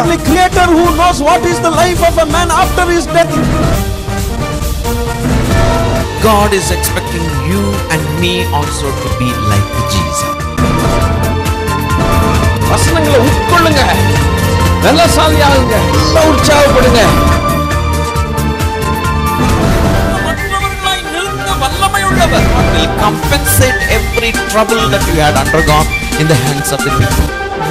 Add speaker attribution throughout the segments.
Speaker 1: only creator who knows what is the life of a man after his death.
Speaker 2: God is expecting you and me also to be like Jesus.
Speaker 1: வசனங்களை உட்கொள்ளுங்க வெள்ளசாலி ஆகுங்க எல்லாம் உற்சாகப்படுங்க
Speaker 2: மற்றவர்களாய் நிறுத்த வல்லமை உள்ளவர் will compensate every trouble that you had undergone in the hands of the people.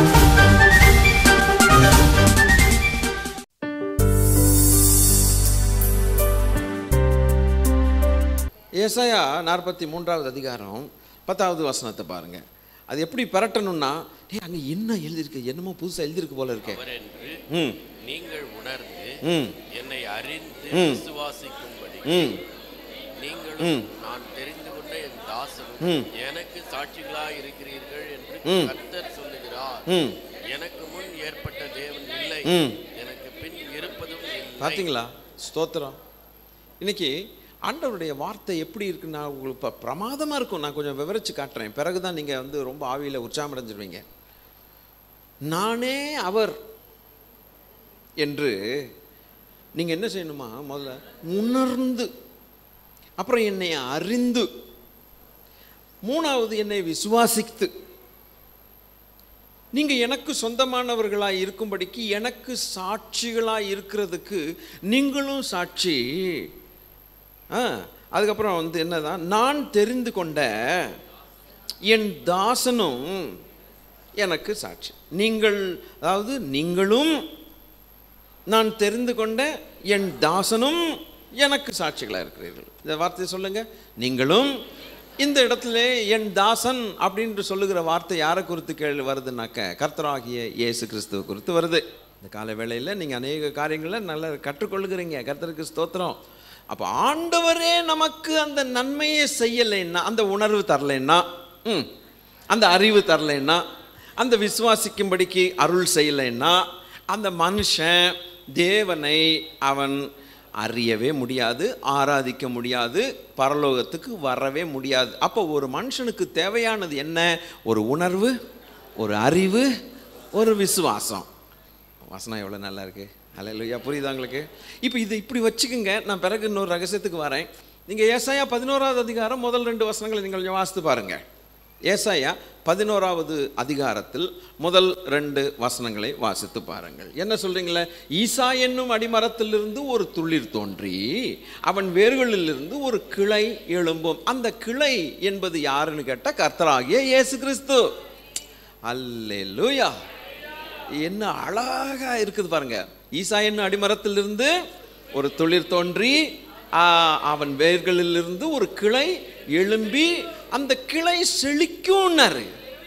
Speaker 1: ஏசாயா நாற்பத்தி மூன்றாவது அதிகாரம் பத்தாவது வசனத்தை பாருங்க அது எப்படி பரட்டணும்னா டேய் அங்க என்ன எழுதியிருக்கு என்னமோ புதுசா எழுதியிருக்கு போல இருக்கே
Speaker 3: அவர் என்று
Speaker 1: ம்
Speaker 3: நீங்கள் உணர்ந்து
Speaker 1: ம்
Speaker 3: என்னை அறிந்து
Speaker 1: ம்.
Speaker 3: விசுவாசிக்கும்படி
Speaker 1: ம்
Speaker 3: நீங்களும்
Speaker 1: ம்.
Speaker 3: நான் தெரிந்து கொண்ட என் தாசரும்
Speaker 1: ம்.
Speaker 3: எனக்கு சாட்சிகளாய் இருக்கிறீர்கள் என்று
Speaker 1: ம்.
Speaker 3: கர்த்தர் சொல்லுகிறார்
Speaker 1: ம்
Speaker 3: எனக்கு முன் ஏற்பட்ட தேவன் இல்லை
Speaker 1: ம்.
Speaker 3: எனக்கு பின் இருப்பதும் இல்லை
Speaker 1: பார்த்தீங்களா ஸ்தோத்திரம் இன்னைக்கு ஆண்டவருடைய வார்த்தை எப்படி இருக்குன்னா உங்களுக்கு இப்போ பிரமாதமாக இருக்கும் நான் கொஞ்சம் விவரித்து காட்டுறேன் பிறகு தான் நீங்கள் வந்து ரொம்ப ஆவியில் உற்சாகம் அடைஞ்சிருவீங்க நானே அவர் என்று நீங்கள் என்ன செய்யணுமா முதல்ல உணர்ந்து அப்புறம் என்னை அறிந்து மூணாவது என்னை விசுவாசித்து நீங்க எனக்கு சொந்தமானவர்களாய் இருக்கும்படிக்கு எனக்கு சாட்சிகளாய் இருக்கிறதுக்கு நீங்களும் சாட்சி ஆ, அதுக்கப்புறம் வந்து என்னதான் நான் தெரிந்து கொண்ட என் தாசனும் எனக்கு சாட்சி நீங்கள் அதாவது நீங்களும் நான் தெரிந்து கொண்ட என் தாசனும் எனக்கு சாட்சிகளாக இருக்கிறீர்கள் இந்த வார்த்தையை சொல்லுங்க நீங்களும் இந்த இடத்துல என் தாசன் அப்படின்று சொல்லுகிற வார்த்தை யாரை குறித்து கேள்வி வருதுன்னாக்க கர்த்தராகிய இயேசு கிறிஸ்துவ குறித்து வருது இந்த கால வேளையில் நீங்கள் அநேக காரியங்களை நல்லா கற்றுக்கொள்ளுகிறீங்க கர்த்தருக்கு ஸ்தோத்திரம் அப்போ ஆண்டவரே நமக்கு அந்த நன்மையை செய்யலைன்னா அந்த உணர்வு தரலைன்னா ம் அந்த அறிவு தரலைன்னா அந்த விசுவாசிக்கும்படிக்கு அருள் செய்யலைன்னா அந்த மனுஷன் தேவனை அவன் அறியவே முடியாது ஆராதிக்க முடியாது பரலோகத்துக்கு வரவே முடியாது அப்போ ஒரு மனுஷனுக்கு தேவையானது என்ன ஒரு உணர்வு ஒரு அறிவு ஒரு விசுவாசம் வசனம் எவ்வளோ நல்லா இருக்கு அல்லையா புரியுதா உங்களுக்கு இப்போ இது இப்படி வச்சுக்கோங்க நான் பிறகு இன்னொரு ரகசியத்துக்கு வரேன் நீங்கள் ஏசாயா பதினோராவது அதிகாரம் முதல் ரெண்டு வசனங்களை நீங்கள் கொஞ்சம் வாசித்து பாருங்க ஏசாயா பதினோராவது அதிகாரத்தில் முதல் ரெண்டு வசனங்களை வாசித்து பாருங்கள் என்ன சொல்றீங்களே ஈசா என்னும் அடிமரத்திலிருந்து ஒரு துளிர் தோன்றி அவன் வேர்களிலிருந்து ஒரு கிளை எழும்பும் அந்த கிளை என்பது யாருன்னு கேட்டால் கர்த்தராகிய இயேசு கிறிஸ்து அல்லேலூயா என்ன அழகா இருக்குது பாருங்க ஈசா என்னும் அடிமரத்திலிருந்து ஒரு துளிர் தோன்றி ஆ, அவன் வேர்களிலிருந்து ஒரு கிளை எழும்பி அந்த கிளை செழிக்கும்னாரு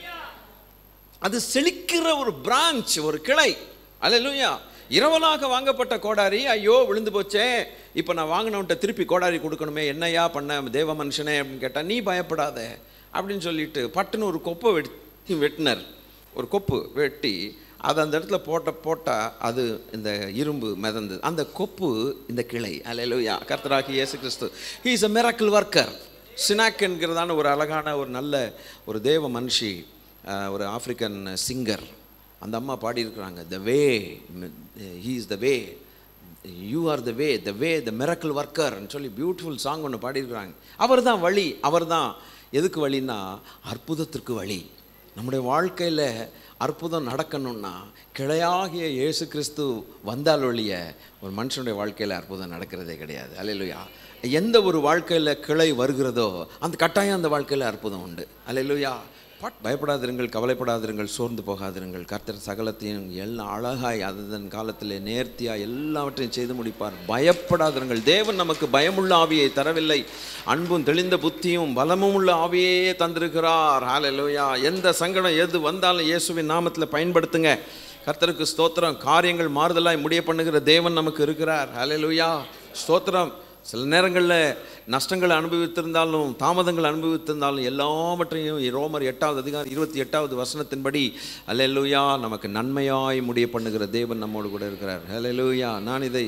Speaker 1: அது செழிக்கிற ஒரு பிரான்ச் ஒரு கிளை அல்லேலூயா இரவலாக வாங்கப்பட்ட கோடாரி ஐயோ விழுந்து போச்சே இப்போ நான் வாங்கினவன்ட்ட திருப்பி கோடாரி கொடுக்கணுமே என்னையா பண்ண தேவ மனுஷனே அப்படின்னு கேட்டால் நீ பயப்படாத அப்படின்னு சொல்லிட்டு பட்டுன்னு ஒரு கொப்பை வெட்டி வெட்டினார் ஒரு கொப்பு வெட்டி அது அந்த இடத்துல போட்ட போட்டால் அது இந்த இரும்பு மிதந்தது அந்த கொப்பு இந்த கிளை அல்லேலூயா கர்த்தராகி இயேசு கிறிஸ்து he is a miracle worker சினாக் என்கிறதான ஒரு அழகான ஒரு நல்ல ஒரு தேவ மனுஷி அஹ், ஒரு ஆப்பிரிக்கன் சிங்கர் அந்த அம்மா பாடியிருக்கிறாங்க the way he is the way you are the way the way the miracle ஒர்க்கர்னு சொல்லி பியூட்டிஃபுல் சாங் ஒன்று பாடியிருக்கிறாங்க அவர் தான் வழி அவர் தான் எதுக்கு வழின்னா அற்புதத்திற்கு வழி நம்முடைய வாழ்க்கையில் அற்புதம் நடக்கணும்னா கிளையாகிய இயேசு கிறிஸ்து வந்தால் ஒழிய ஒரு மனுஷனுடைய வாழ்க்கையில் அற்புதம் நடக்கிறதே கிடையாது அல்லேலூயா எந்த ஒரு வாழ்க்கையில் கிளை வருகிறதோ அந்த கட்டாயம் அந்த வாழ்க்கையில் அற்புதம் உண்டு அல்லேலூயா பட் பயப்படாதிருங்கள் கவலைப்படாதிருங்கள் சோர்ந்து போகாதிருங்கள் கர்த்தர் சகலத்தையும் எல்லாம் அழகாய் அதன் காலத்தில் நேர்த்தியாக எல்லாவற்றையும் செய்து முடிப்பார் பயப்படாதிருங்கள் தேவன் நமக்கு பயமுள்ள ஆவியை தரவில்லை அன்பும் தெளிந்த புத்தியும் பலமும் உள்ள ஆவியே தந்திருக்கிறார் ஹalleluya எந்த சங்கடம் எது வந்தாலும் இயேசுவின் நாமத்தில் பயன்படுத்துங்க கர்த்தருக்கு ஸ்தோத்திரம் காரியங்கள் மாறுதலாய் முடிய பண்ணுகிற தேவன் நமக்கு இருக்கிறார் ஹalleluya ஸ்தோத்திரம் சில நேரங்களில் நஷ்டங்களை அனுபவித்திருந்தாலும் தாமதங்கள் அனுபவித்திருந்தாலும் எல்லாவற்றையும் ரோமர் எட்டாவது அதிகாரம் இருபத்தி எட்டாவது வசனத்தின்படி அல்லேலூயா நமக்கு நன்மையாய் முடிய பண்ணுகிற தேவன் நம்மோடு கூட இருக்கிறார் அல்லேலூயா நான் இதை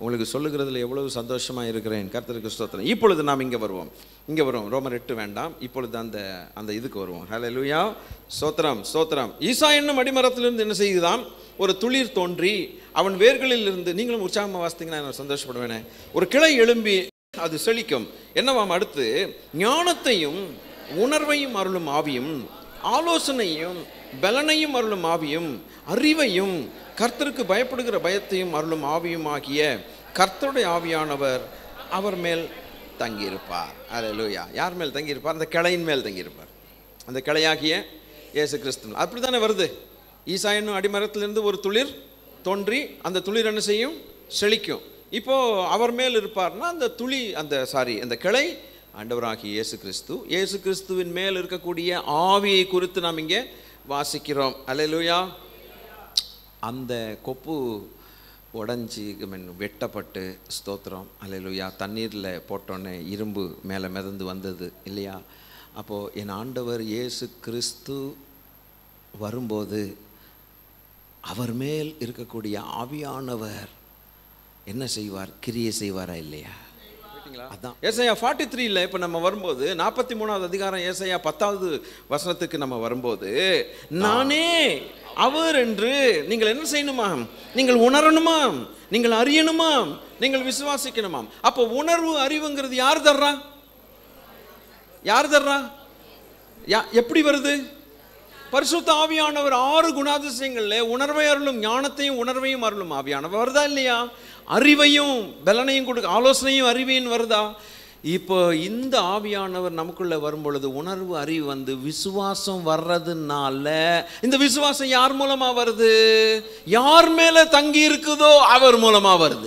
Speaker 1: உங்களுக்கு சொல்லுகிறதுல எவ்வளவு சந்தோஷமாக இருக்கிறேன் கர்த்தருக்கு ஸ்தோத்திரம் இப்பொழுது நாம் இங்கே வருவோம் இங்கே வருவோம் ரோமர் எட்டு வேண்டாம் இப்பொழுது அந்த அந்த இதுக்கு வருவோம் ஹலோ லூயா ஸ்தோத்திரம் ஸ்தோத்திரம் ஈசா என்னும் அடிமரத்திலிருந்து என்ன செய்யுதாம் ஒரு துளிர் தோன்றி அவன் வேர்களில் இருந்து நீங்களும் உற்சாகமாக வாசித்தீங்கன்னா நான் சந்தோஷப்படுவேனே ஒரு கிளை எழும்பி அது செழிக்கும் என்னவாம் அடுத்து ஞானத்தையும் உணர்வையும் அருளும் ஆவியும் ஆலோசனையும் பலனையும் அருளும் ஆவியும் அறிவையும் கர்த்தருக்கு பயப்படுகிற பயத்தையும் அருளும் ஆவியும் ஆகிய கர்த்தருடைய ஆவியானவர் அவர் மேல் தங்கியிருப்பார் அல்லேலூயா யார் மேல் தங்கியிருப்பார் அந்த கிளையின் மேல் தங்கியிருப்பார் அந்த கிளையாகிய இயேசு கிறிஸ்து அப்படி தானே வருது ஈசா என்னும் அடிமரத்திலிருந்து ஒரு துளிர் தோன்றி அந்த துளிர் என்ன செய்யும் செழிக்கும் இப்போ அவர் மேல் இருப்பார்னா அந்த துளி அந்த சாரி அந்த கிளை ஆண்டவராகிய இயேசு கிறிஸ்து இயேசு கிறிஸ்துவின் மேல் இருக்கக்கூடிய ஆவியை குறித்து நாம் இங்கே வாசிக்கிறோம் அல்லேலூயா அந்த கொப்பு உடஞ்சி மீன் வெட்டப்பட்டு ஸ்தோத்திரம் அல்லேலூயா தண்ணீரில் போட்டோன்னே இரும்பு மேலே மிதந்து வந்தது இல்லையா அப்போது என் ஆண்டவர் இயேசு கிறிஸ்து வரும்போது அவர் மேல் இருக்கக்கூடிய ஆவியானவர் என்ன செய்வார் கிரியை செய்வாரா இல்லையா அதான் ஏசையா ஃபார்ட்டி த்ரீல இப்போ நம்ம வரும்போது நாற்பத்தி மூணாவது அதிகாரம் ஏசையா பத்தாவது வசனத்துக்கு நம்ம வரும்போது நானே அவர் என்று நீங்கள் என்ன செய்யணுமா நீங்கள் உணரணுமா நீங்கள் அறியணுமா நீங்கள் விசுவாசிக்கணுமாம் அப்போ உணர்வு அறிவுங்கிறது யார் தர்றா யார் தர்றா யா எப்படி வருது பரிசுத்த ஆவியானவர் ஆறு குணாதிசயங்கள்ல உணர்வை அருளும் ஞானத்தையும் உணர்வையும் அருளும் ஆவியானவர் வருதா இல்லையா அறிவையும் பலனையும் கொடுக்க ஆலோசனையும் அறிவையும் வருதா இப்போ இந்த ஆவியானவர் நமக்குள்ள வரும் பொழுது உணர்வு அறிவு வந்து விசுவாசம் வர்றதுனால இந்த விசுவாசம் யார் மூலமா வருது யார் மேல தங்கி இருக்குதோ அவர் மூலமா வருது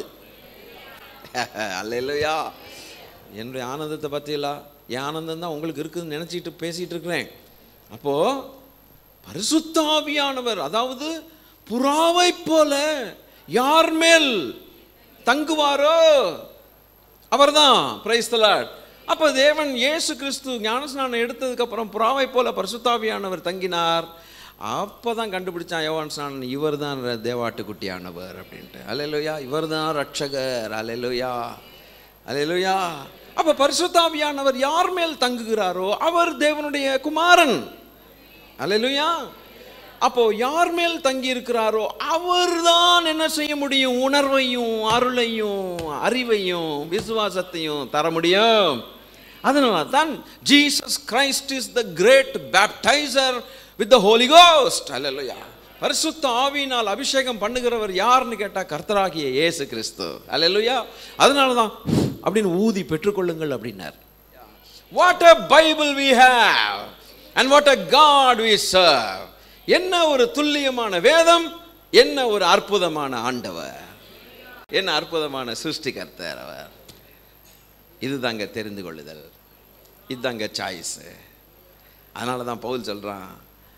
Speaker 1: அல்லையா என்னுடைய ஆனந்தத்தை பற்றியெல்லாம் என் ஆனந்தம் தான் உங்களுக்கு இருக்குதுன்னு நினச்சிட்டு பேசிகிட்டு இருக்கிறேன் அப்போது பரிசுத்தாவியானவர் அதாவது புறாவை போல யார் மேல் தங்குவாரோ அவர்தான் பிரைஸ் தலாட் அப்போ தேவன் இயேசு கிறிஸ்து ஞானஸ்நானம் எடுத்ததுக்கு அப்புறம் புறாவை போல பரிசுத்தாவியானவர் தங்கினார் அப்போ தான் கண்டுபிடிச்சான் யோவான் ஸ்நானன் இவர் தான் தேவாட்டுக்குட்டியானவர் அப்படின்ட்டு அலையலுயா இவர் தான் ரட்சகர் அலையலுயா அலையலுயா அப்போ பரிசுத்தாவியானவர் யார் மேல் தங்குகிறாரோ அவர் தேவனுடைய குமாரன் அலையலுயா அப்போ யார் மேல் தங்கி இருக்கிறாரோ அவர்தான் என்ன செய்ய முடியும் உணர்வையும் அருளையும் அறிவையும் விசுவாசத்தையும் தர முடியும் அதனால தான் Jesus Christ is the great baptiser with the Holy Ghost அல்லையா பரிசுத்த ஆவியினால் அபிஷேகம் பண்ணுகிறவர் யாருன்னு கேட்டா கர்த்தராகிய இயேசு கிறிஸ்து அல்லையா அதனால தான் அப்படின்னு ஊதி பெற்றுக்கொள்ளுங்கள் அப்படின்னார் what a Bible we have and what a God we serve என்ன ஒரு துல்லியமான வேதம் என்ன ஒரு அற்புதமான ஆண்டவர் என்ன அற்புதமான சிருஷ்டிகர்த்தர் அவர் இதுதாங்க தெரிந்து கொள்ளுதல் இதுதாங்க சாய்ஸு அதனால தான் பவுல் சொல்கிறான்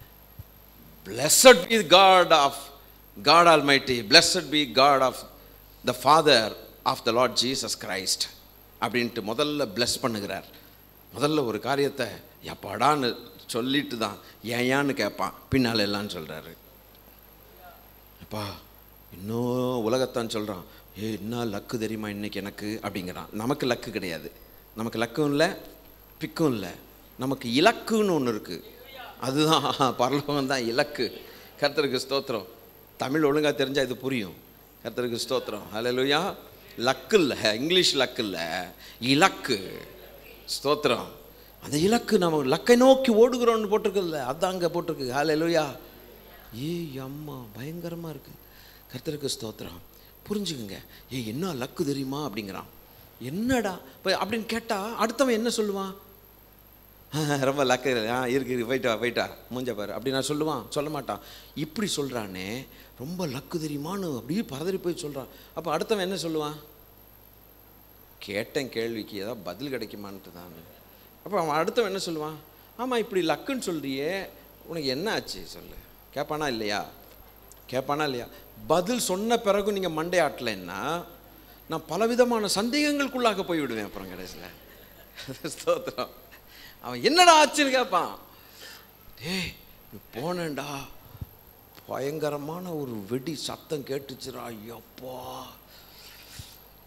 Speaker 1: blessed be God of God almighty blessed be God of the father of the Lord Jesus Christ அப்படின்ட்டு முதல்ல பிளஸ் பண்ணுகிறார் முதல்ல ஒரு காரியத்தை எப்பாடான்னு சொல்லிட்டு தான் ஏயான்னு கேட்பான் பின்னால் எல்லாம் சொல்கிறாரு அப்பா இன்னும் உலகத்தான் சொல்கிறான் ஏ என்ன லக்கு தெரியுமா இன்னைக்கு எனக்கு அப்படிங்கிறான் நமக்கு லக்கு கிடையாது நமக்கு லக்கும் இல்லை பிக்கும் இல்லை நமக்கு இலக்குன்னு ஒன்று இருக்குது அதுதான் பரலோகம் தான் இலக்கு கர்த்தருக்கு ஸ்தோத்திரம் தமிழ் ஒழுங்காக தெரிஞ்சால் இது புரியும் கர்த்தருக்கு ஸ்தோத்திரம் ஹalleluya லக்கு இல்லை இங்கிலீஷ் லக்கு இல்லை இலக்கு ஸ்தோத்திரம் அந்த இலக்கு நம்ம லக்கை நோக்கி ஓடுகிறோம்னு போட்டிருக்குல்ல அதான் அங்கே போட்டிருக்கு ஹalleluya ஏய் அம்மா பயங்கரமாக இருக்குது கர்த்தருக்கு ஸ்தோத்திரம் புரிஞ்சுக்குங்க ஏய் என்ன லக்கு தெரியுமா அப்படிங்கிறான் என்னடா இப்போ அப்படின்னு கேட்டால் அடுத்தவன் என்ன சொல்லுவான் ரொம்ப லக்கு ஆ இருக்கு இருக்கு போயிட்டா போயிட்டா மூஞ்ச பாரு அப்படி நான் சொல்லுவான் சொல்ல மாட்டான் இப்படி சொல்கிறானே ரொம்ப லக்கு தெரியுமான்னு அப்படியே பதறி போய் சொல்கிறான் அப்போ அடுத்தவன் என்ன சொல்லுவான் கேட்டேன் கேள்விக்கு ஏதாவது பதில் கிடைக்குமான்ட்டு தான் அப்போ அவன் அடுத்தவன் என்ன சொல்லுவான் ஆமாம் இப்படி லக்குன்னு சொல்றியே உனக்கு என்ன ஆச்சு சொல்லு கேட்பானா இல்லையா கேட்பானா இல்லையா பதில் சொன்ன பிறகு நீங்கள் மண்டை ஆட்டலைன்னா நான் பலவிதமான சந்தேகங்களுக்குள்ளாக போய் விடுவேன் அப்புறம் கடைசியில் ஸ்தோத்திரம் அவன் என்னடா ஆச்சுன்னு கேட்பான் டேய் நீ போனேன்டா பயங்கரமான ஒரு வெடி சத்தம் கேட்டுச்சுடா ஐயப்பா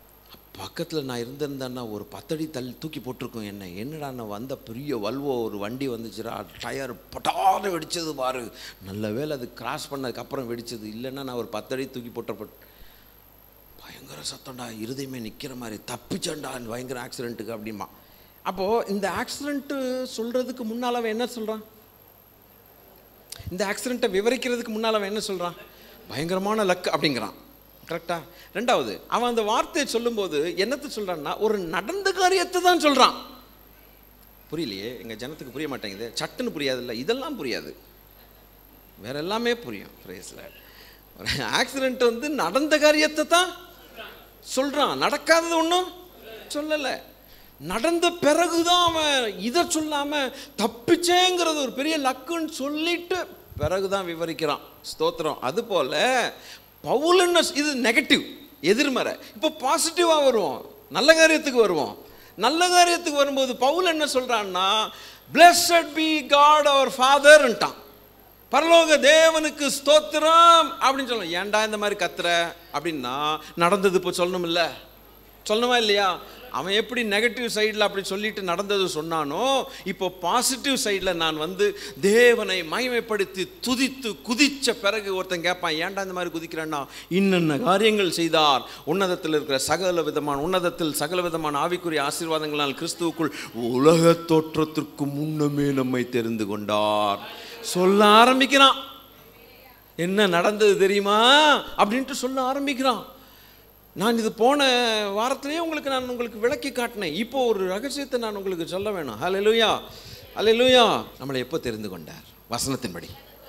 Speaker 1: பக்கத்தில் நான் இருந்திருந்தேன்னா ஒரு பத்தடி தள்ளி தூக்கி போட்டிருக்கோம் என்ன என்னடா நான் வந்த பெரிய வல்வோ ஒரு வண்டி வந்துச்சுடா டயர் பட்டாத வெடிச்சது பாரு நல்ல வேளை அது கிராஸ் பண்ணதுக்கப்புறம் வெடிச்சது இல்லைன்னா நான் ஒரு பத்தடி தூக்கி போட்டப்பட் பயங்கர சத்தம்டா இருதயமே நிற்கிற மாதிரி தப்பிச்சேன்டா இந்த பயங்கர ஆக்சிடென்ட்டுக்கு அப்படிமா அப்போது இந்த ஆக்சிடென்ட்டு சொல்கிறதுக்கு முன்னால் அவன் என்ன சொல்கிறான் இந்த ஆக்சிடெண்ட்டை விவரிக்கிறதுக்கு முன்னால் அவன் என்ன சொல்கிறான் பயங்கரமான லக் அப்படிங்கிறான் கரெக்டா ரெண்டாவது அவன் அந்த வார்த்தையை சொல்லும்போது என்னத்தை சொல்கிறான்னா ஒரு நடந்த காரியத்தை தான் சொல்கிறான் புரியலையே எங்கள் ஜனத்துக்கு புரிய மாட்டேங்குது சட்டுன்னு புரியாதுல்ல இதெல்லாம் புரியாது வேற எல்லாமே புரியும் பிரேஸில் ஒரு ஆக்சிடெண்ட் வந்து நடந்த காரியத்தை தான் சொல்கிறான் நடக்காதது ஒன்றும் சொல்லலை நடந்த பிறகுதான் அவன் இதை சொல்லாமல் தப்பிச்சேங்கிறது ஒரு பெரிய லக்குன்னு சொல்லிட்டு பிறகுதான் விவரிக்கிறான் ஸ்தோத்திரம் அதுபோல் பவுல் என்ன இது நெகட்டிவ் எதிர்மறை இப்போ பாசிட்டிவாக வருவோம் நல்ல காரியத்துக்கு வருவோம் நல்ல காரியத்துக்கு வரும்போது பவுல் என்ன சொல்கிறான்னா blessed be God our fatherன்ட்டான் பரலோக தேவனுக்கு ஸ்தோத்திரம் அப்படின்னு சொல்லணும் ஏன்டா இந்த மாதிரி கத்துற அப்படின்னா நடந்தது இப்போ சொல்லணும்ல சொல்லணுமா இல்லையா அவன் எப்படி நெகட்டிவ் சைடில் அப்படி சொல்லிட்டு நடந்தது சொன்னானோ இப்போ பாசிட்டிவ் சைடில் நான் வந்து தேவனை மகிமைப்படுத்தி துதித்து குதிச்ச பிறகு ஒருத்தன் கேட்பான் ஏன்டா இந்த மாதிரி குதிக்கிறேன்னா இன்னென்ன காரியங்கள் செய்தார் உன்னதத்தில் இருக்கிற சகல விதமான உன்னதத்தில் சகல விதமான ஆவிக்குரிய ஆசீர்வாதங்களால் கிறிஸ்துவுக்குள் உலக தோற்றத்திற்கு முன்னமே நம்மை தெரிந்து கொண்டார் சொல்ல ஆரம்பிக்கிறான் என்ன நடந்தது தெரியுமா அப்படின்ட்டு சொல்ல ஆரம்பிக்கிறான் நான் இது போன வாரத்திலேயே உங்களுக்கு நான் உங்களுக்கு விளக்கி காட்டினேன் இப்போ ஒரு ரகசியத்தை நான் உங்களுக்கு சொல்ல வேணும் ஹalleluya ஹalleluya நம்மளை எப்போ தெரிந்து கொண்டார் வசனத்தின்படி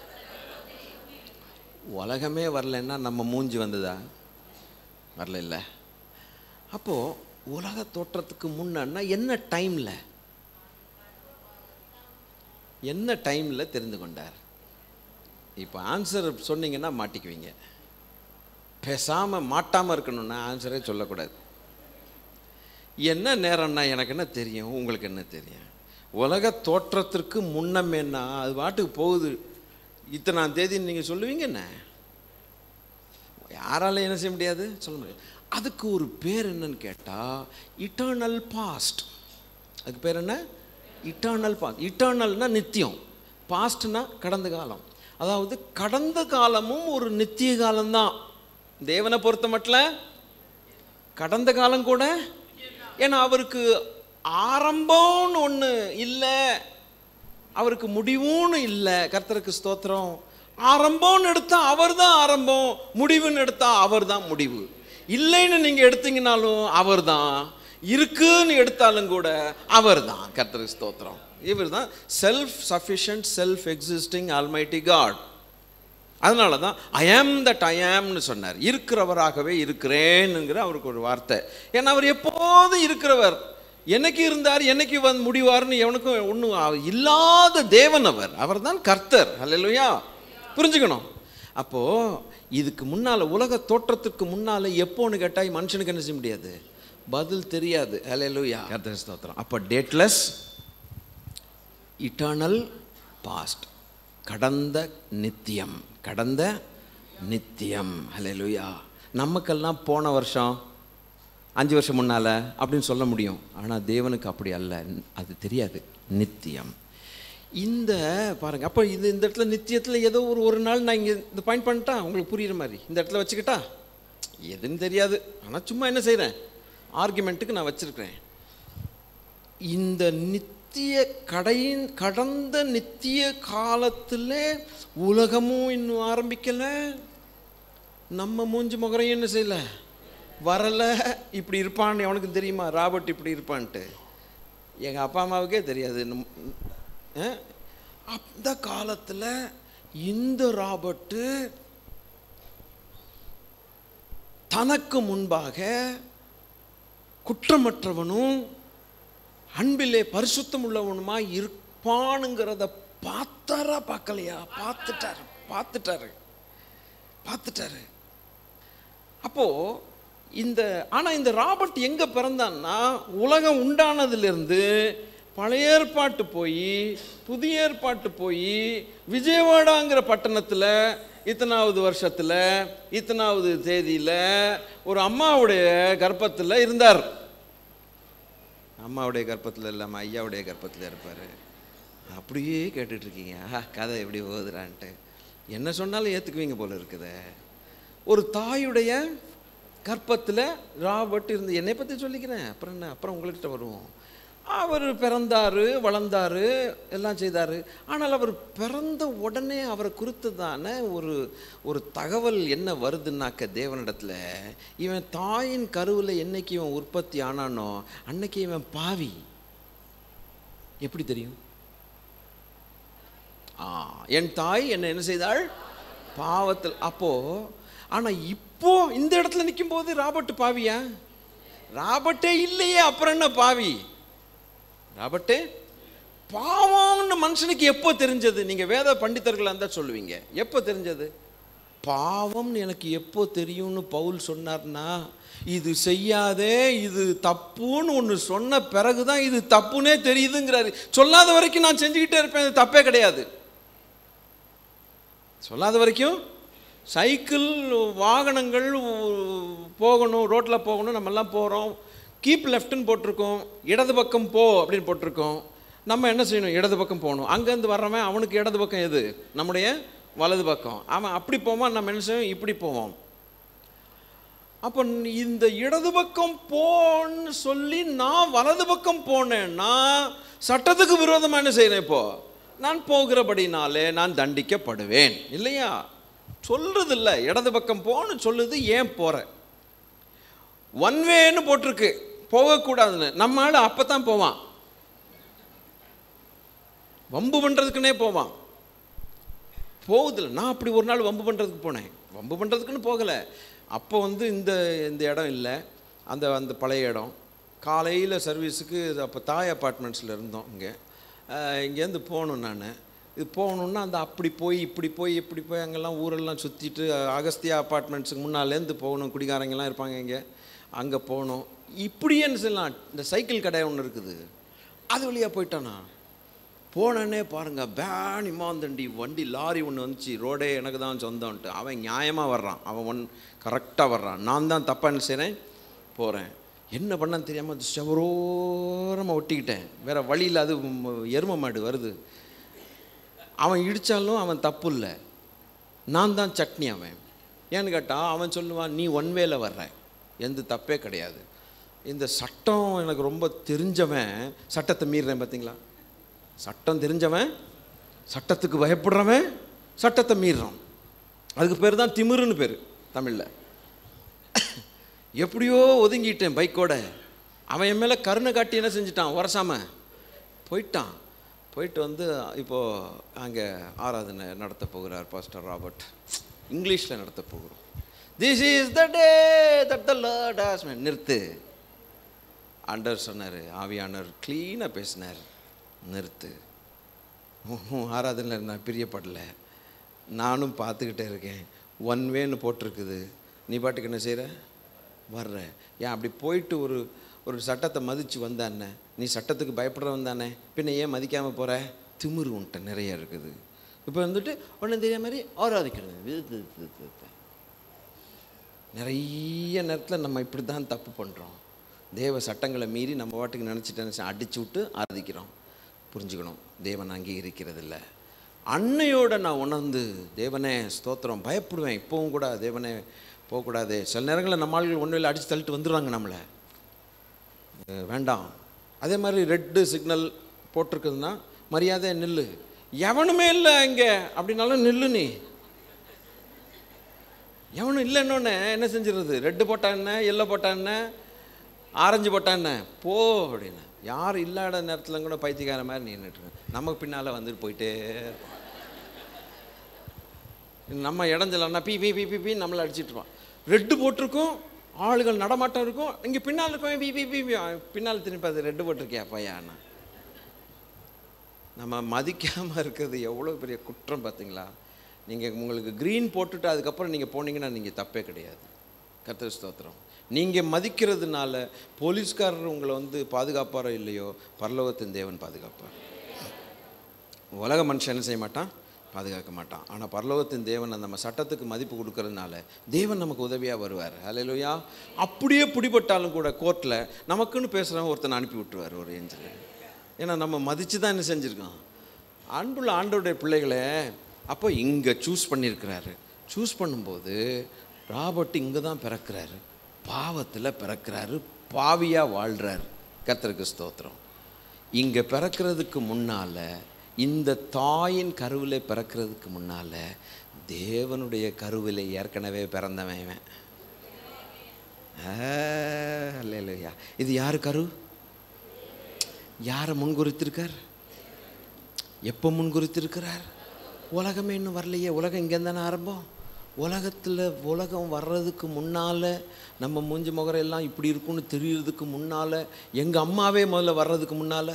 Speaker 1: உலகமே வரலன்னா நம்ம மூஞ்சி வந்ததா வரல இல்லை அப்போது உலக தோற்றத்துக்கு முன்னா என்ன டைமில் என்ன டைமில் தெரிந்து கொண்டார் இப்போ ஆன்சர் சொன்னீங்கன்னா மாட்டிக்குவீங்க பேசாமல் மாட்டாமல் இருக்கணும்னா ஆன்சரே சொல்லக்கூடாது என்ன நேரம்னா எனக்கு என்ன தெரியும் உங்களுக்கு என்ன தெரியும் உலக தோற்றத்திற்கு முன்னமேன்னா அது பாட்டுக்கு போகுது இத்தனாம் தேதின்னு நீங்கள் சொல்லுவீங்க என்ன யாரால என்ன செய்ய முடியாது சொல்ல முடியாது அதுக்கு ஒரு பேர் என்னன்னு கேட்டால் இட்டர்னல் பாஸ்ட் அதுக்கு பேர் என்ன இட்டர்னல் பாஸ்ட் இட்டர்னல்னா நித்தியம் பாஸ்ட்னா கடந்த காலம் அதாவது கடந்த காலமும் ஒரு நித்திய காலம்தான் தேவனை பொறுத்த மட்டும் கடந்த காலம் கூட ஏன்னா அவருக்கு ஆரம்பம்னு ஒன்று இல்லை அவருக்கு முடிவுன்னு இல்லை கர்த்தருக்கு ஸ்தோத்திரம் ஆரம்பம்னு எடுத்தா அவர் தான் ஆரம்பம் முடிவுன்னு எடுத்தா அவர் தான் முடிவு இல்லைன்னு நீங்கள் எடுத்தீங்கனாலும் அவர் தான் இருக்குன்னு எடுத்தாலும் கூட அவர் தான் கர்த்தருக்கு ஸ்தோத்திரம் இவர் தான் self sufficient self existing almighty God அதனால தான் ஐ ஆம் தட் ஐ ஆம்னு சொன்னார் இருக்கிறவராகவே இருக்கிறேனுங்கிற அவருக்கு ஒரு வார்த்தை ஏன்னா அவர் எப்போதும் இருக்கிறவர் என்னைக்கு இருந்தார் என்னைக்கு வந்து முடிவார்னு எவனுக்கும் ஒன்றும் இல்லாத தேவன் அவர் அவர் தான் கர்த்தர் அல்லையா புரிஞ்சுக்கணும் அப்போது இதுக்கு முன்னால் உலக தோற்றத்துக்கு முன்னால் எப்போன்னு கேட்டால் மனுஷனுக்கு என்ன செய்ய முடியாது பதில் தெரியாது அல்லையா கர்த்தர் ஸ்தோத்திரம் அப்போ டேட்லெஸ் இட்டர்னல் பாஸ்ட் கடந்த நித்தியம் கடந்த நித்தியம் ஹalleluya நமக்கெல்லாம் போன வருஷம் அஞ்சு வருஷம் முன்னால் அப்படின்னு சொல்ல முடியும் ஆனால் தேவனுக்கு அப்படி அல்ல அது தெரியாது நித்தியம் இந்த பாருங்க அப்போ இது இந்த இடத்துல நித்தியத்தில் ஏதோ ஒரு ஒரு நாள் நான் இங்கே இந்த பாயிண்ட் பண்ணிட்டா உங்களுக்கு புரியுற மாதிரி இந்த இடத்துல வச்சுக்கிட்டா எதுன்னு தெரியாது ஆனால் சும்மா என்ன செய்கிறேன் ஆர்குமெண்ட்டுக்கு நான் வச்சுருக்கிறேன் இந்த நித்திய கடையின் கடந்த நித்திய காலத்தில் உலகமும் இன்னும் ஆரம்பிக்கலை நம்ம மூஞ்சி முகரையும் என்ன செய்யல வரலை இப்படி இருப்பான்னு அவனுக்கு தெரியுமா ராபர்ட் இப்படி இருப்பான்ட்டு எங்கள் அப்பா அம்மாவுக்கே தெரியாது நம்- அஹ்? அந்த காலத்தில் இந்த ராபர்ட்டு தனக்கு முன்பாக குற்றமற்றவனும் அன்பிலே பரிசுத்தம் உள்ளவனுமா இருப்பானுங்கிறத பார்த்தாரா பார்க்கலையா பார்த்துட்டாரு பார்த்துட்டாரு பார்த்துட்டாரு அப்போ இந்த ஆனா இந்த ராபர்ட் எங்க பிறந்தான்னா உலகம் உண்டானதிலிருந்து பழைய ஏற்பாட்டு போய் புதிய ஏற்பாட்டு போய் விஜயவாடாங்கிற பட்டணத்தில் இத்தனாவது வருஷத்தில் இத்தனாவது தேதியில் ஒரு அம்மாவுடைய கர்ப்பத்தில் இருந்தார் அம்மாவுடைய கர்ப்பத்தில் இல்லாமல் ஐயாவுடைய கர்ப்பத்தில் இருப்பார் அப்படியே கேட்டுட்டு இருக்கீங்க ஆஹா கதை எப்படி போகுதுறான்ட்டு என்ன சொன்னாலும் ஏற்றுக்குவீங்க போல இருக்குதே ஒரு தாயுடைய கர்ப்பத்தில் ராபர்ட் இருந்து என்னை பற்றி சொல்லிக்கிறேன் அப்புறம் என்ன அப்புறம் உங்கள்கிட்ட வருவோம் அவர் பிறந்தார் வளர்ந்தார் எல்லாம் செய்தார் ஆனால் அவர் பிறந்த உடனே அவரை குறித்ததான ஒரு ஒரு தகவல் என்ன வருதுன்னாக்க தேவனிடத்தில் இவன் தாயின் கருவில் என்னைக்கு இவன் உற்பத்தி ஆனானோ அன்னைக்கு இவன் பாவி எப்படி தெரியும் ஆ என் தாய் என்ன என்ன செய்தாள் பாவத்தில் அப்போ ஆனா இப்போ இந்த இடத்துல நிற்கும் போது ராபர்ட் பாவியா ராபர்ட்டே இல்லையே அப்புறம் என்ன பாவி ராபர்ட்டே பாவம்னு மனுஷனுக்கு எப்போ தெரிஞ்சது நீங்க வேத பண்டிதர்களாக இருந்தால் சொல்லுவீங்க எப்போ தெரிஞ்சது பாவம்னு எனக்கு எப்போ தெரியும்னு பவுல் சொன்னார்னா இது செய்யாதே இது தப்புன்னு ஒன்று சொன்ன பிறகு தான் இது தப்புன்னே தெரியுதுங்கிறாரு சொல்லாத வரைக்கும் நான் செஞ்சுக்கிட்டே இருப்பேன் இது தப்பே கிடையாது சொல்லாத வரைக்கும் சைக்கிள் வாகனங்கள் போகணும் ரோட்டில் போகணும் நம்மெல்லாம் போகிறோம் கீப் லெஃப்ட்னு போட்டிருக்கோம் இடது பக்கம் போ அப்படின்னு போட்டிருக்கோம் நம்ம என்ன செய்யணும் இடது பக்கம் போகணும் அங்கேருந்து வர்றவன் அவனுக்கு இடது பக்கம் எது நம்முடைய வலது பக்கம் அவன் அப்படி போவான் நம்ம என்ன செய்வோம் இப்படி போவோம் அப்போ இந்த இடது பக்கம் போன்னு சொல்லி நான் வலது பக்கம் போனேன்னா சட்டத்துக்கு விரோதமாக என்ன செய்கிறேன் இப்போ நான் போகிறபடினாலே நான் தண்டிக்கப்படுவேன் இல்லையா சொல்றது இல்லை இடது பக்கம் போன்னு சொல்லுது ஏன் போகிறேன் ஒன் வேன்னு போட்டிருக்கு போகக்கூடாதுன்னு நம்ம ஆள் அப்போ தான் போவான் வம்பு பண்ணுறதுக்குன்னே போவான் போகுதில்ல நான் அப்படி ஒரு நாள் வம்பு பண்ணுறதுக்கு போனேன் வம்பு பண்ணுறதுக்குன்னு போகலை அப்போ வந்து இந்த இந்த இடம் இல்லை அந்த அந்த பழைய இடம் காலையில் சர்வீஸுக்கு அப்போ தாய் அப்பார்ட்மெண்ட்ஸில் இருந்தோம் இங்கே இங்கேருந்து போகணும் நான் இது போகணுன்னா அந்த அப்படி போய் இப்படி போய் இப்படி போய் அங்கெல்லாம் ஊரெல்லாம் சுற்றிட்டு அகஸ்தியா அப்பார்ட்மெண்ட்ஸுக்கு முன்னாலேருந்து போகணும் குடிகாரங்கெல்லாம் இருப்பாங்க இங்கே அங்கே போகணும் இப்படியே என்ன செய்யலாம் இந்த சைக்கிள் கடை ஒன்று இருக்குது அது வழியாக போயிட்டானா போனேன்னே பாருங்க பேன் இமாந்தண்டி வண்டி லாரி ஒன்று வந்துச்சு ரோடே எனக்கு தான் சொந்தம்ன்ட்டு அவன் நியாயமாக வர்றான் அவன் ஒன் கரெக்டாக வர்றான் நான் தான் தப்பாக என்ன செய்கிறேன் போகிறேன் என்ன பண்ணான்னு தெரியாமல் அது செவரோரமாக ஒட்டிக்கிட்டேன் வேறு வழியில் அது ம், எரும மாடு வருது அவன் இடித்தாலும் அவன் தப்பு இல்லை நான் தான் சட்னி அவன் ஏன்னு கேட்டால் அவன் சொல்லுவான் நீ ஒன் வேல வர்ற எந்த தப்பே கிடையாது இந்த சட்டம் எனக்கு ரொம்ப தெரிஞ்சவன் சட்டத்தை மீறுறேன் பார்த்தீங்களா சட்டம் தெரிஞ்சவன் சட்டத்துக்கு பயப்படுறவன் சட்டத்தை மீறுறான் அதுக்கு பேர் தான் திமிருன்னு பேர் தமிழில் எப்படியோ ஒதுங்கிட்டேன் பைக்கோட அவன் என் மேலே கருணை காட்டி என்ன செஞ்சிட்டான் உரசாம போயிட்டான் போயிட்டு வந்து இப்போது அங்கே ஆராதனை நடத்த போகிறார் பாஸ்டர் ராபர்ட் இங்கிலீஷில் நடத்த போகிறோம் this is the day that the Lord has நிறுத்து ஆண்டவர் சொன்னார் ஆவியானவர் க்ளீனாக பேசினார் நிறுத்து உன் ஆராதனையில் நான் பிரியப்படல நானும் பார்த்துக்கிட்டே இருக்கேன் ஒன் வேன்னு போட்டிருக்குது நீ பாட்டுக்கு என்ன செய்கிற வர்ற ஏன் அப்படி போயிட்டு ஒரு ஒரு சட்டத்தை மதித்து வந்தானே நீ சட்டத்துக்கு பயப்படுறவன் தானே பின்ன ஏன் மதிக்காமல் போகிற திமிரு உன்ட்ட நிறைய இருக்குது இப்போ வந்துட்டு ஒன்றும் தெரியாத மாதிரி ஆராதிக்கிறது இது, இது, இது, இது, இது. நிறைய நேரத்தில் நம்ம இப்படி தான் தப்பு பண்ணுறோம் தேவ சட்டங்களை மீறி நம்ம பாட்டுக்கு நினச்சிட்டு நினச்சி அடிச்சு விட்டு ஆராதிக்கிறோம் புரிஞ்சுக்கணும் தேவன் அங்கீகரிக்கிறது இல்லை அன்னையோட நான் உணர்ந்து தேவனே ஸ்தோத்திரம் பயப்படுவேன் இப்போவும் கூட தேவனே போகக்கூடாது சில நேரங்களில் நம்ம ஆளுகள் ஒன்றில் அடித்து தள்ளிட்டு வந்துடுவாங்க நம்மளை அஹ் வேண்டாம் அதே மாதிரி ரெட்டு சிக்னல் போட்டிருக்குதுன்னா மரியாதை நில்லு எவனுமே இல்லை இங்கே அப்படின்னாலும் நில்லு நீ எவனும் இல்லைன்னொன்னே என்ன செஞ்சிடுறது ரெட்டு போட்டா என்ன எல்லோ போட்டா என்ன ஆரஞ்சு போட்டா என்ன போ அப்படின்னு யார் இல்லாத நேரத்தில் கூட பைத்தியக்கார மாதிரி நின்றுட்டு நமக்கு பின்னால் வந்துட்டு போயிட்டே இருப்பான். நம்ம இடைஞ்சலன்னா பி பி பி பி பி நம்மளை அடிச்சிட்ருப்பான் ரெட்டு போட்டிருக்கும் ஆளுகள் நடமாட்டம் இருக்கும் இங்கே பின்னால் இருக்கவன் பி பி பி பி பின்னால் திரும்பி அது ரெட்டு போட்டிருக்கியா பையாண்ணா நம்ம மதிக்காமல் இருக்கிறது எவ்வளோ பெரிய குற்றம் பார்த்தீங்களா நீங்கள் உங்களுக்கு க்ரீன் போட்டுட்டு அதுக்கப்புறம் நீங்கள் போனீங்கன்னா நீங்கள் தப்பே கிடையாது கர்த்தர் ஸ்தோத்திரம் நீங்கள் மதிக்கிறதுனால போலீஸ்காரர் உங்களை வந்து பாதுகாப்பாரோ இல்லையோ பரலோகத்தின் தேவன் பாதுகாப்பார் உலக மனுஷன் என்ன செய்ய மாட்டான் பாதுகாக்க மாட்டான் ஆனால் பரலோகத்தின் தேவன் நம்ம சட்டத்துக்கு மதிப்பு கொடுக்கறதுனால தேவன் நமக்கு உதவியாக வருவார் ஹalleluya அப்படியே பிடிபட்டாலும் கூட கோர்ட்டில் நமக்குன்னு பேசுகிறவங்க ஒருத்தனை அனுப்பி விட்டுருவார் ஒரு ஏஞ்சல் ஏன்னா நம்ம மதித்து தான் என்ன செஞ்சுருக்கோம் அன்புள்ள ஆண்டோடைய பிள்ளைகளை அப்போ இங்கே சூஸ் பண்ணியிருக்கிறாரு சூஸ் பண்ணும்போது ராபர்ட் இங்கே தான் பிறக்கிறாரு பாவத்தில் பிறக்கிறாரு பாவியாக வாழ்கிறாரு கர்த்தருக்கு ஸ்தோத்திரம் இங்கே பிறக்கிறதுக்கு முன்னால் இந்த தாயின் கருவில் பிறக்கிறதுக்கு முன்னால் தேவனுடைய கருவில் ஏற்கனவே பிறந்தவன் இவன் இல்லையா இது யார் கரு யாரை முன்குறித்திருக்கார் எப்போ முன்குறித்திருக்கிறார் உலகமே இன்னும் வரலையே உலகம் இங்கே தானே ஆரம்பம் உலகத்தில் உலகம் வர்றதுக்கு முன்னால் நம்ம மூஞ்சி முகரம் எல்லாம் இப்படி இருக்கும்னு தெரியறதுக்கு முன்னால் எங்கள் அம்மாவே முதல்ல வர்றதுக்கு முன்னால்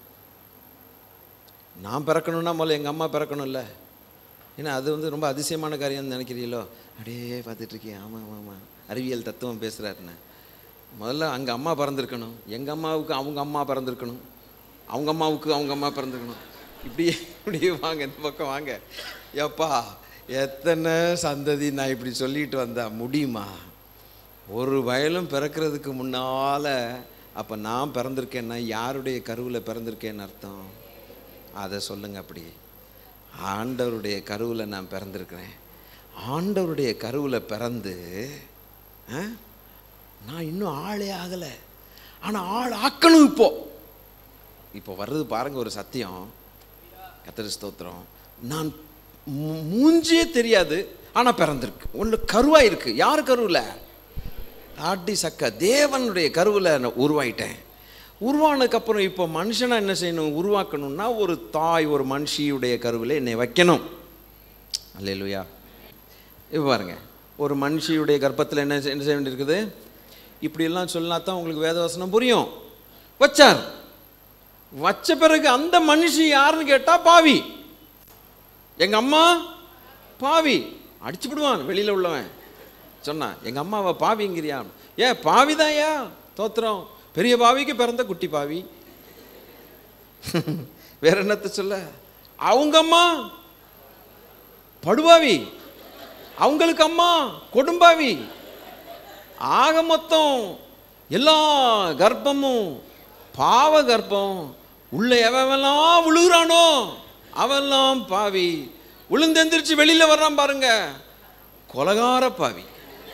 Speaker 1: நான் பிறக்கணும்னா முதல்ல எங்கள் அம்மா பிறக்கணும்ல ஏன்னா அது வந்து ரொம்ப அதிசயமான காரியம்னு நினைக்கிறீங்களோ அப்படியே பார்த்துட்ருக்கேன் ஆமாம் ஆமாம் ஆமாம் அறிவியல் தத்துவம் பேசுகிறாருன்னு முதல்ல அங்கே அம்மா பிறந்திருக்கணும் எங்கள் அம்மாவுக்கு அவங்க அம்மா பிறந்திருக்கணும் அவங்க அம்மாவுக்கு அவங்க அம்மா பிறந்திருக்கணும் இப்படியே இப்படியே வாங்க இந்த பக்கம் வாங்க எப்பா எத்தனை சந்ததி நான் இப்படி சொல்லிட்டு வந்தா முடியுமா ஒரு வயலும் பிறக்கிறதுக்கு முன்னால் அப்போ நான் பிறந்திருக்கேன்னா யாருடைய கருவில் பிறந்திருக்கேன்னு அர்த்தம் அதை சொல்லுங்க அப்படி ஆண்டவருடைய கருவில் நான் பிறந்திருக்கிறேன் ஆண்டவருடைய கருவில் பிறந்து ஆ, நான் இன்னும் ஆளே ஆகலை ஆனால் ஆள் ஆக்கணும் இப்போ இப்போ வர்றது பாருங்க ஒரு சத்தியம் கத்திர ஸ்தோத்திரம் நான் மூ- மூஞ்சியே தெரியாது ஆனால் பிறந்திருக்கு ஒன்று கருவாக இருக்கு யார் கருவில் ஆட்டி சக்க தேவனுடைய கருவில் நான் உருவாயிட்டேன் உருவானதுக்கப்புறம் இப்போ மனுஷனை என்ன செய்யணும் உருவாக்கணும்னா ஒரு தாய் ஒரு மனுஷியுடைய கருவில் என்னை வைக்கணும் அல்லேலூயா இப்போ பாருங்க ஒரு மனுஷியுடைய கர்ப்பத்தில் என்ன செய்- என்ன செய்ய வேண்டியிருக்குது இப்படியெல்லாம் சொன்னா தான் உங்களுக்கு வேதவசனம் புரியும் வச்சார் வச்ச பிறகு அந்த மனுஷி யாருன்னு கேட்டால் பாவி எங்கள் அம்மா பாவி அடிச்சு விடுவான் வெளியில் உள்ளவன் சொன்னான் எங்கள் அம்மாவை பாவிங்கிறியா ஏன் பாவிதாயா தோத்திரம் பெரிய பாவிக்கு பிறந்த குட்டி பாவி வேற என்னத்த சொல்ல அவங்க அம்மா படுபாவி அவங்களுக்கு அம்மா கொடும்பாவி ஆக மொத்தம் எல்லா கர்ப்பமும் பாவ கர்ப்பம் உள்ள எவெல்லாம் விழுகிறானோ அவெல்லாம் பாவி விழுந்தெந்திரிச்சு வெளியில வர்றான் பாருங்க கொலகார பாவி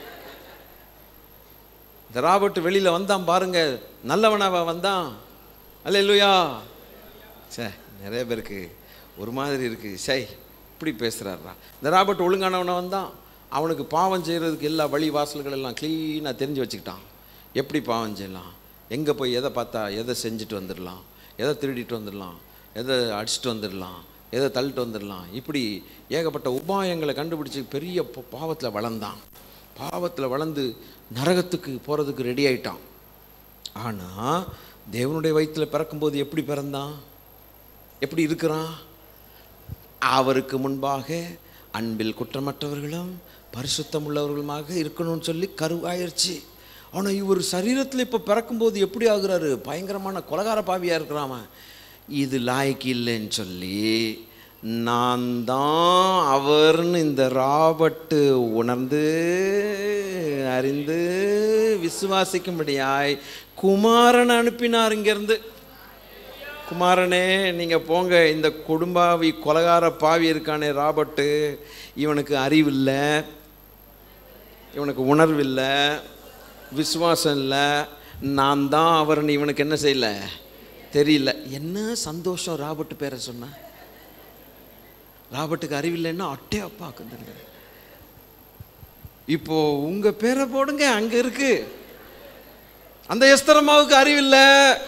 Speaker 1: இந்த ராபர்ட் வெளியில வந்தான் பாருங்க நல்லவனாவா வந்தான் அல்ல இல்லையா சே நிறைய பேருக்கு ஒரு மாதிரி இருக்கு சை இப்படி பேசுறாருடா இந்த ராபர்ட் ஒழுங்கானவனை வந்தான் அவனுக்கு பாவம் செய்கிறதுக்கு எல்லா வழி வாசல்கள் எல்லாம் க்ளீனாக தெரிஞ்சு வச்சுக்கிட்டான் எப்படி பாவம் செய்யலாம் எங்கே போய் எதை பார்த்தா எதை செஞ்சுட்டு வந்துடலாம் எதை திருடிட்டு வந்துடலாம் எதை அடிச்சுட்டு வந்துடலாம் எதை தள்ளிட்டு வந்துடலாம் இப்படி ஏகப்பட்ட உபாயங்களை கண்டுபிடிச்சி பெரிய பாவத்தில் வளர்ந்தான் பாவத்தில் வளர்ந்து நரகத்துக்கு போகிறதுக்கு ரெடி ஆயிட்டான் ஆனால் தேவனுடைய வயிற்றில் பிறக்கும்போது எப்படி பிறந்தான் எப்படி இருக்கிறான் அவருக்கு முன்பாக அன்பில் குற்றமற்றவர்களும் பரிசுத்தம் உள்ளவர்களுமாக இருக்கணும்னு சொல்லி கருவாயிருச்சு ஆனால் இவர் சரீரத்தில் இப்போ பிறக்கும்போது எப்படி ஆகுறாரு பயங்கரமான கொலகார பாவியாக இருக்கிறாம இது லாய்க்கு இல்லைன்னு சொல்லி நான் தான் அவர்னு இந்த ராபர்ட்டு உணர்ந்து அறிந்து விசுவாசிக்கும்படியாய் குமாரன் அனுப்பினார் இங்கேருந்து குமாரனே நீங்கள் போங்க இந்த குடும்பாவி கொலகார பாவி இருக்கானே ராபர்ட்டு இவனுக்கு அறிவில்லை இவனுக்கு உணர்வில்லை விசுவாசம் இல்லை நான் தான் அவர்னு இவனுக்கு என்ன செய்யல தெரியல என்ன சந்தோஷம் ராபர்ட் பேரை சொன்ன ராபர்ட்டுக்கு அறிவில்லைன்னா அட்டே அப்பா கந்துருங்க இப்போ உங்க பேரை போடுங்க அங்க இருக்கு அந்த எஸ்தரமாவுக்கு அறிவில்லை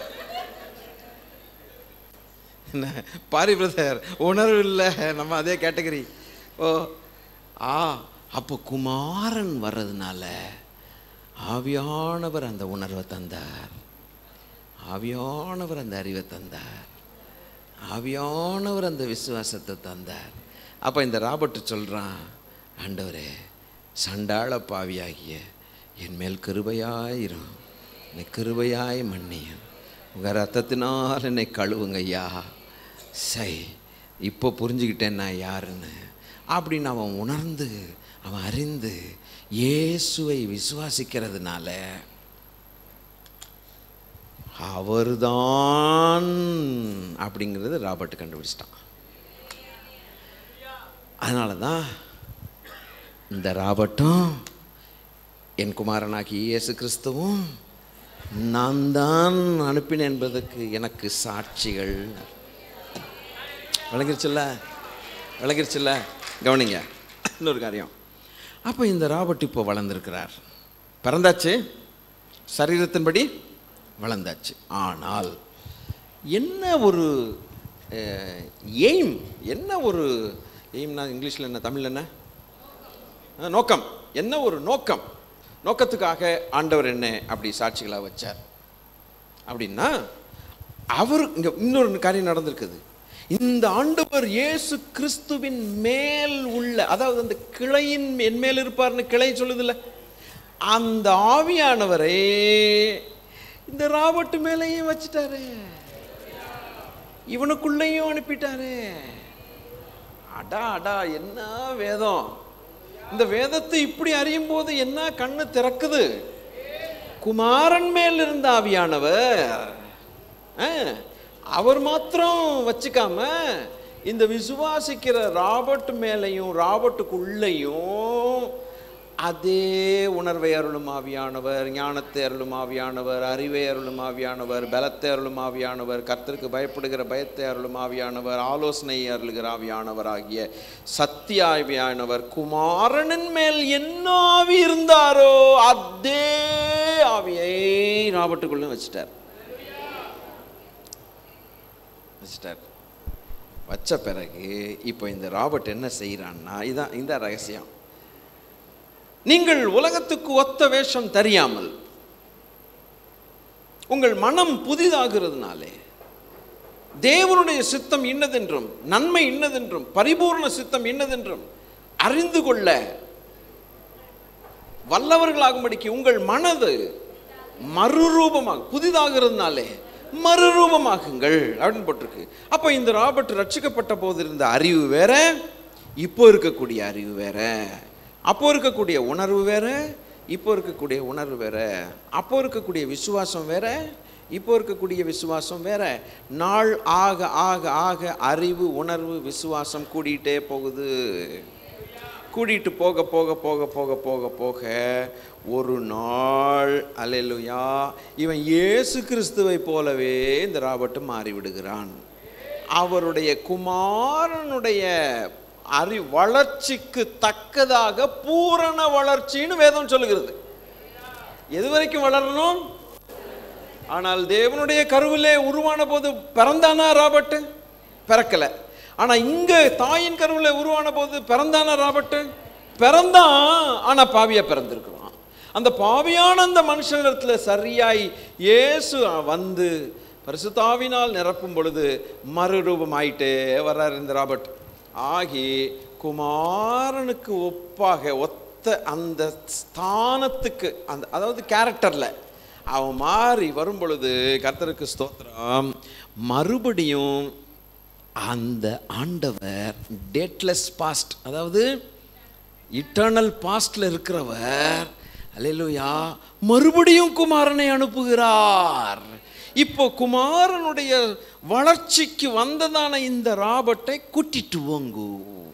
Speaker 1: என்ன பாரி பிரதர் உணர்வு இல்லை நம்ம அதே கேட்டகரி ஓ ஆ அப்போ குமாரன் வர்றதுனால ஆவியானவர் அந்த உணர்வை தந்தார் ஆவியானவர் அந்த அறிவை தந்தார் ஆவியானவர் அந்த விசுவாசத்தை தந்தார் அப்போ இந்த ராபர்ட் சொல்கிறான் ஆண்டவரே சண்டாள பாவியாகிய என் மேல் கிருபையாயிரும் என்னை கிருபையாய் மன்னியும் உங்கள் ரத்தத்தினால் என்னை கழுவுங்க ஐயா சை இப்போ புரிஞ்சுக்கிட்டேன் நான் யாருன்னு அப்படின்னு அவன் உணர்ந்து அவன் அறிந்து இயேசுவை விசுவாசிக்கிறதுனால அவர்தான் அப்படிங்கிறது ராபர்ட் கண்டுபிடிச்சிட்டான் அதனால தான் இந்த ராபர்ட்டும் என் குமாரனாகி இயேசு கிறிஸ்துவும் நான் தான் அனுப்பினேன் என்பதற்கு எனக்கு சாட்சிகள் விளங்கிருச்சுல்ல விளங்கிருச்சுல்ல கவனிங்க இன்னொரு காரியம் அப்போ இந்த ராபர்ட் இப்போ வளர்ந்துருக்கிறார் பிறந்தாச்சு சரீரத்தின்படி வளர்ந்தாச்சு ஆனால் என்ன ஒரு எய்ம் என்ன ஒரு எய்ம்னா இங்கிலீஷில் என்ன தமிழில் என்ன அஹ், நோக்கம் என்ன ஒரு நோக்கம் நோக்கத்துக்காக ஆண்டவர் என்ன அப்படி சாட்சிகளாக வச்சார் அப்படின்னா அவர் இங்க இன்னொரு காரியம் நடந்திருக்குது இந்த ஆண்டவர் இயேசு கிறிஸ்துவின் மேல் உள்ள அதாவது அந்த கிளையின் என் மேல் இருப்பார்னு கிளை சொல்லுதுல்ல அந்த ஆவியானவரை இந்த ராபர்ட் மேலேயும் வச்சுட்டாரு இவனுக்குள்ளேயும் அனுப்பிட்டாரு அடா அடா என்ன வேதம் இந்த வேதத்தை இப்படி அறியும் போது என்ன கண்ணு திறக்குது குமாரன் மேல் இருந்த ஆவியானவர் ஆ, அவர் மாத்திரம் வச்சுக்காம இந்த விசுவாசிக்கிற ராபர்ட் மேலையும் ராபர்ட்டுக்குள்ளேயும் அதே உணர்வை அருளும் ஆவியானவர் ஞானத்தை அருளும் ஆவியானவர் அறிவை அருளும் ஆவியானவர் பலத்தை அருளும் ஆவியானவர் கர்த்தருக்கு பயப்படுகிற பயத்தை அருளும் ஆவியானவர் ஆலோசனை அருளுகிற ஆவியானவர் ஆகிய சத்திய ஆவியானவர் குமாரனின் மேல் என்ன ஆவி இருந்தாரோ அதே ஆவியை ராபர்ட்டுக்குள்ள வச்சுட்டார் வச்சுட்டார் வச்ச பிறகு இப்போ இந்த ராபர்ட் என்ன செய்கிறான்னா இதான் இந்த ரகசியம் நீங்கள் உலகத்துக்கு ஒத்த வேஷம் தெரியாமல் உங்கள் மனம் புதிதாகிறதுனாலே தேவனுடைய சித்தம் இன்னதென்றும் நன்மை இன்னதென்றும் பரிபூர்ண சித்தம் இன்னதென்றும் அறிந்து கொள்ள வல்லவர்களாகும்படிக்கு உங்கள் மனது மறுரூபமாக புதிதாகிறதுனாலே மறுரூபமாகுங்கள் அப்படின்னு போட்டிருக்கு அப்போ இந்த ராபர்ட் ரட்சிக்கப்பட்ட போது இருந்த அறிவு வேற இப்போ இருக்கக்கூடிய அறிவு வேற அப்போ இருக்கக்கூடிய உணர்வு வேற இப்போ இருக்கக்கூடிய உணர்வு வேற அப்போ இருக்கக்கூடிய விசுவாசம் வேற இப்போ இருக்கக்கூடிய விசுவாசம் வேற நாள் ஆக ஆக ஆக அறிவு உணர்வு விசுவாசம் கூடிட்டே போகுது கூட்டிகிட்டு போக போக போக போக போக போக ஒரு நாள் அல்லேலூயா இவன் இயேசு கிறிஸ்துவை போலவே இந்த ராபர்ட் மாறிவிடுகிறான் அவருடைய குமாரனுடைய அறி வளர்ச்சிக்கு தக்கதாக பூரண வளர்ச்சின்னு வேதம் சொல்லுகிறது எது வரைக்கும் வளரணும் ஆனால் தேவனுடைய கருவிலே உருவான போது பிறந்தானா ராபர்ட் பிறக்கல ஆனா இங்க தாயின் கருவிலே உருவான போது பிறந்தானா ராபர்ட் பிறந்தான் ஆனா பாவியா பிறந்திருக்கிறான் அந்த பாவியான அந்த மனுஷனிடத்துல சரியாய் இயேசு வந்து பரிசுத்தாவினால் நிரப்பும் பொழுது மறுரூபமாயிட்டே வர்றார் இந்த ராபர்ட் ஆகி குமாரனுக்கு ஒப்பாக ஒத்த அந்த ஸ்தானத்துக்கு அந்த அதாவது கேரக்டர்ல அவன் மாறி வரும் பொழுது கர்த்தருக்கு ஸ்தோத்திரம் மறுபடியும் அந்த ஆண்டவர் டேட்லெஸ் பாஸ்ட் அதாவது இட்டர்னல் பாஸ்ட்ல இருக்கிறவர் அல்லேலூயா மறுபடியும் குமாரனை அனுப்புகிறார் இப்போ குமாரனுடைய வளர்ச்சிக்கு வந்ததான இந்த ராபர்ட்டை கூட்டிட்டு வாங்கோ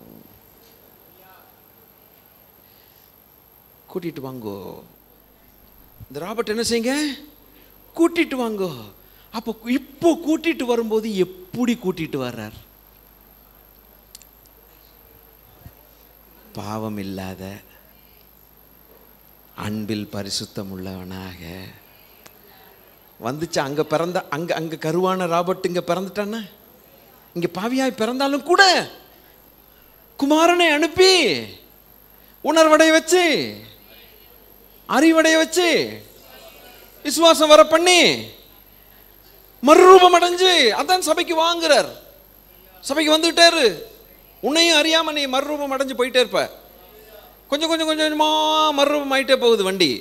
Speaker 1: கூட்டிட்டு வாங்கோ இந்த ராபர்ட் என்ன செய்யுங்க கூட்டிட்டு வாங்கோ அப்போ இப்போ கூட்டிட்டு வரும்போது எப்படி கூட்டிட்டு வர்றார் பாவம் இல்லாத அன்பில் பரிசுத்தம் உள்ளவனாக வந்துச்சு அங்க பிறந்த அங்க அங்க கருவான ராபர்ட் இங்க பிறந்துட்டானா இங்க பாவியாய் பிறந்தாலும் கூட குமாரனை அனுப்பி உணர்வடைய வச்சு அறிவடைய வச்சு விசுவாசம் வர பண்ணி மறுரூபம் அடைஞ்சு அதான் சபைக்கு வாங்குறார் சபைக்கு வந்துட்டாரு உன்னையும் அறியாம நீ மறுரூபம் அடைஞ்சு போயிட்டே இருப்ப கொஞ்சம் கொஞ்சம் கொஞ்சம் கொஞ்சமா மறுரூபம் ஆயிட்டே போகுது வண்டி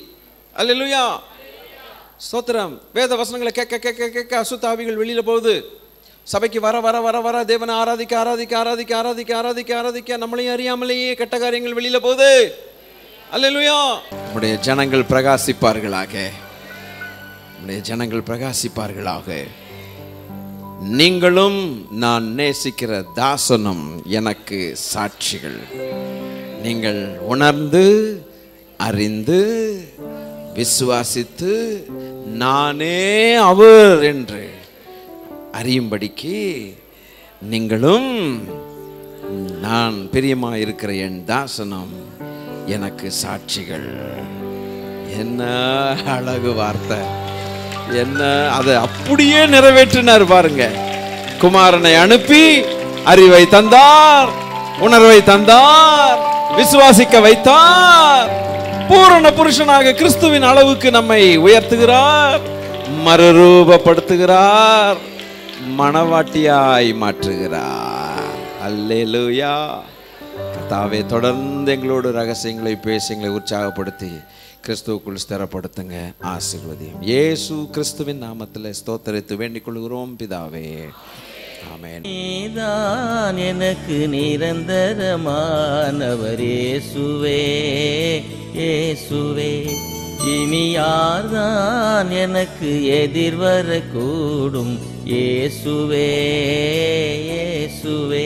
Speaker 1: அல்லேலூயா ஸ்தோத்திரம் வேத வசனங்களை கேட்க கேட்க கேட்க அசுத்தாவிகள் வெளியில போகுது சபைக்கு வர வர வர வர தேவனை ஆராதிக்க ஆராதிக்க ஆராதிக்க ஆராதிக்க ஆராதிக்க ஆராதிக்க நம்மளையும் அறியாமலேயே கெட்ட காரியங்கள் வெளியில போகுது அல்லேலூயா நம்முடைய ஜனங்கள் பிரகாசிப்பார்களாக நம்முடைய ஜனங்கள் பிரகாசிப்பார்களாக நீங்களும் நான் நேசிக்கிற தாசனும் எனக்கு சாட்சிகள் நீங்கள் உணர்ந்து அறிந்து விசுவாசித்து நானே அவர் என்று அறியும்படிக்கு நீங்களும் நான் பிரியமா இருக்கிற என் தாசனம் எனக்கு சாட்சிகள் என்ன அழகு வார்த்தை என்ன அதை அப்படியே நிறைவேற்றினார் பாருங்க குமாரனை அனுப்பி அறிவை தந்தார் உணர்வை தந்தார் விசுவாசிக்க வைத்தார் பூரண புருஷனாக கிறிஸ்துவின் அளவுக்கு நம்மை உயர்த்துகிறார் மறுரூபப்படுத்துகிறார் மணவாட்டியாய் மாற்றுகிறார் அல்லேலூயா கர்த்தாவே தொடர்ந்து எங்களோடு ரகசியங்களை பேசி எங்களை உற்சாகப்படுத்தி கிறிஸ்துவுக்குள் ஸ்திரப்படுத்துங்க ஆசீர்வதியும் இயேசு கிறிஸ்துவின் நாமத்தில் ஸ்தோத்தரித்து வேண்டிக் கொள்கிறோம் பிதாவே ஆமென்
Speaker 4: நீதான் எனக்கு நிரந்தரமானவர் இயேசுவே இயேசுவே இனி யார்தான் எனக்கு எதிர்வரக்கூடும் இயேசுவே இயேசுவே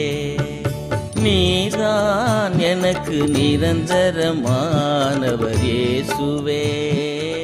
Speaker 4: நீதான் எனக்கு நிரந்தரமானவர் இயேசுவே